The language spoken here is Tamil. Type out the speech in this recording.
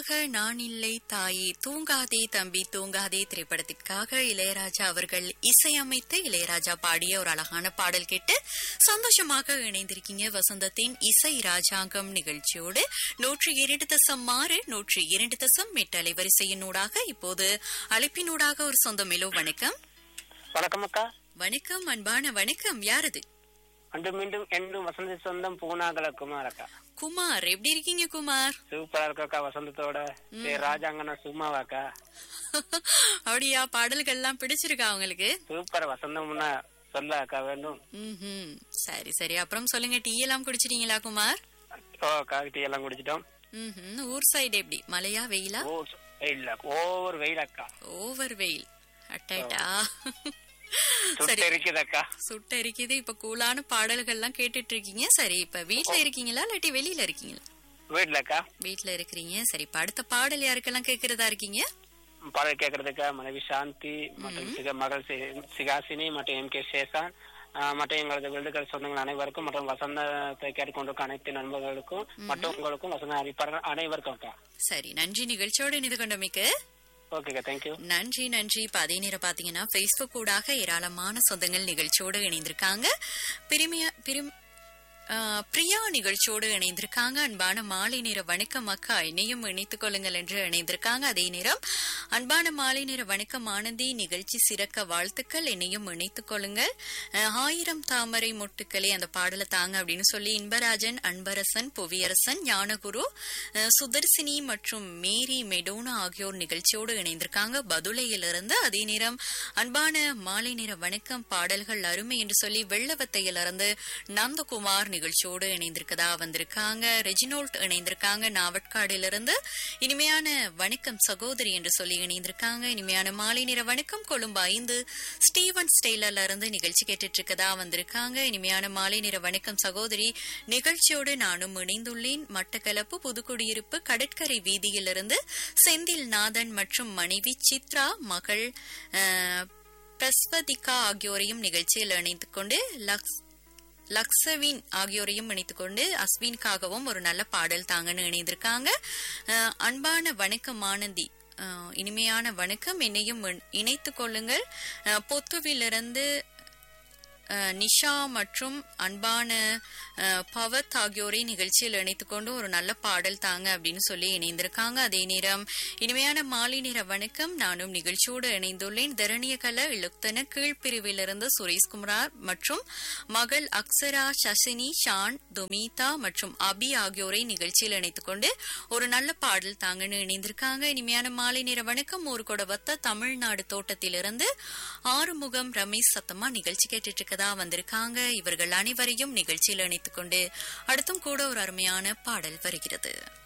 உனக்காக நான் இல்லை தாயே தூங்காதே தம்பி தூங்காதே திரைப்படத்திற்காக இளையராஜா அவர்கள் இசையமைத்த இளையராஜா பாடிய ஒரு அழகான பாடல் கேட்டு சந்தோஷமாக இணைந்திருக்கீங்க வசந்தத்தின் இசை ராஜாங்கம் நிகழ்ச்சியோடு நூற்றி இரண்டு தசம் ஆறு நூற்றி இரண்டு தசம் எட்டு அலைவரிசையினூடாக இப்போது அழைப்பினூடாக ஒரு சொந்த மெலோ வணக்கம் வணக்கம் அக்கா வணக்கம் அன்பான வணக்கம் யாரது அன்று மீண்டும் என்றும் வசந்த சொந்தம் பூனாகல குமார் அக்கா குமார் எப்படி இருக்கீங்க குமார் சூப்பரா இருக்கு அக்கா வசந்தத்தோட சரி ராஜாங்கண்ணா சும்மாவாக்கா அப்படியா பாடல்கள் எல்லாம் பிடிச்சிருக்கா உங்களுக்கு சூப்பர் வசந்தம்னா சொல்ல அக்கா வேண்டும் ம்ஹும். சரி சரி அப்புறம் சொல்லுங்க டீ எல்லாம் குடிச்சிட்டீங்களா குமார் ஓ காக்கி எல்லாம் குடிச்சிட்டோம் ம்ஹும். ஊர் சைடு எப்படி மழையா வெயிலா ஓ இல்ல ஓவர் வெயில் அக்கா ஓவர் வெயில் அட்டாட்டா சுட்டு சரி இருக்குது அக்கா சுட்ட இருக்குது இப்ப கூலான பாடல்கள் எல்லாம் கேட்டுட்டு இருக்கீங்க சரி இப்ப வீட்ல இருக்கீங்களா இல்லாட்டி வெளியில இருக்கீங்களா வீட்டுல அக்கா வீட்ல இருக்கிறீங்க சரி இப்ப அடுத்த பாடல் யாருக்கெல்லாம் கேக்குறதா இருக்கீங்க பாடல் கேட்கறதுக்கு மனைவி சாந்தி மற்றும் சிக- மகள் சி- சிகாசினி மற்றும் எம் கே சேசான் ஆஹ் மற்றும் எங்களது விருதுகள் சொந்தங்கள் அனைவருக்கும் மற்றும் வசந்தத்தை கேட்டுக்கொண்டிருக்கும் அனைத்து நண்பர்களுக்கும் மற்றும் உங்களுக்கும் வசந்த அறிப்பாளர்கள் அனைவருக்கும் அக்கா சரி நன்றி நிகழ்ச்சியோடு இணைந்து கொண்டமைக்கு ஓகேக்கா தேங்க்யூ நன்றி நன்றி இப்ப அதே நேரம் பாத்தீங்கன்னா பேஸ்புக் ஊடாக ஏராளமான சொந்தங்கள் நிகழ்ச்சியோடு இணைந்திருக்காங்க பிரிமிய பிரிம் ஆ, பிரியா நிகழ்ச்சியோடு இணைந்திருக்காங்க அன்பான மாலை நேர வணக்கம் அக்கா என்னையும் இணைத்துக் கொள்ளுங்கள் என்று இணைந்திருக்காங்க அதே நேரம் அன்பான மாலை நேர வணக்கம் ஆனந்தி நிகழ்ச்சி சிறக்க வாழ்த்துக்கள் என்னையும் இணைத்துக் கொள்ளுங்கள் ஆ, ஆயிரம் தாமரை மொட்டுக்களே அந்த பாடலை தாங்க அப்படின்னு சொல்லி இன்பராஜன் அன்பரசன் புவியரசன் ஞானகுரு ஆ, சுதர்சினி மற்றும் மேரி மெடோனா ஆகியோர் நிகழ்ச்சியோடு இணைந்திருக்காங்க பதுளையிலிருந்து அதே நேரம் அன்பான மாலை நேர வணக்கம் பாடல்கள் அருமை என்று சொல்லி வெள்ளவத்தையிலிருந்து நந்தகுமார் நிகழ்ச்சியோடு இணைந்திருக்கதா வந்திருக்காங்க ரெஜினோல்ட் இணைந்திருக்காங்க நாவட்காடிலிருந்து இனிமையான வணக்கம் சகோதரி என்று சொல்லி இணைந்திருக்காங்க இனிமையான மாலை நேர வணக்கம் கொழும்பு ஐந்து ஸ்டீவன் ஸ்டெய்லர்ல இருந்து நிகழ்ச்சி கேட்டுட்டு இருக்கதா வந்திருக்காங்க இனிமையான மாலை நேர வணக்கம் சகோதரி நிகழ்ச்சியோடு நானும் இணைந்துள்ளேன் மட்டக்களப்பு புதுக்குடியிருப்பு கடற்கரை வீதியிலிருந்து செந்தில் நாதன் மற்றும் மனைவி சித்ரா மகள் அஹ், பிரஸ்வதிகா ஆகியோரையும் நிகழ்ச்சியில் இணைத்துக் கொண்டு லக்ஸ் லக்ஸவின் ஆகியோரையும் இணைத்துக் கொண்டு அஸ்வின்காகவும் ஒரு நல்ல பாடல் தாங்கன்னு இணைந்திருக்காங்க அஹ், அன்பான வணக்கம் ஆனந்தி அஹ், இனிமையான வணக்கம் என்னையும் இண்- இணைத்துக் கொள்ளுங்கள் அஹ், பொத்துவிலிருந்து அஹ், நிஷா மற்றும் அன்பான அஹ், பவத் ஆகியோரை நிகழ்ச்சியில் இணைத்துக் கொண்டு ஒரு நல்ல பாடல் தாங்க அப்படின்னு சொல்லி இணைந்திருக்காங்க அதே நேரம் இனிமையான மாலை நேர வணக்கம் நானும் நிகழ்ச்சியோடு இணைந்துள்ளேன் தரணியகல இழுத்தன கீழ்பிரிவிலிருந்து சுரேஷ்குமார் மற்றும் மகள் அக்ஸரா சசினி ஷான் துமிதா மற்றும் அபி ஆகியோரை நிகழ்ச்சியில் இணைத்துக் கொண்டு ஒரு நல்ல பாடல் தாங்கன்னு இணைந்திருக்காங்க இனிமையான மாலை நேர வணக்கம் ஒரு கொடவத்த தமிழ்நாடு தோட்டத்திலிருந்து ஆறுமுகம் ரமேஷ் சத்தமா நிகழ்ச்சி கேட்டுட்டு இருக்கதா வந்திருக்காங்க இவர்கள் அனைவரையும் நிகழ்ச்சியில் இணைத்துக் கொண்டு அடுத்தும் கூட ஒரு அருமையான பாடல் வருகிறது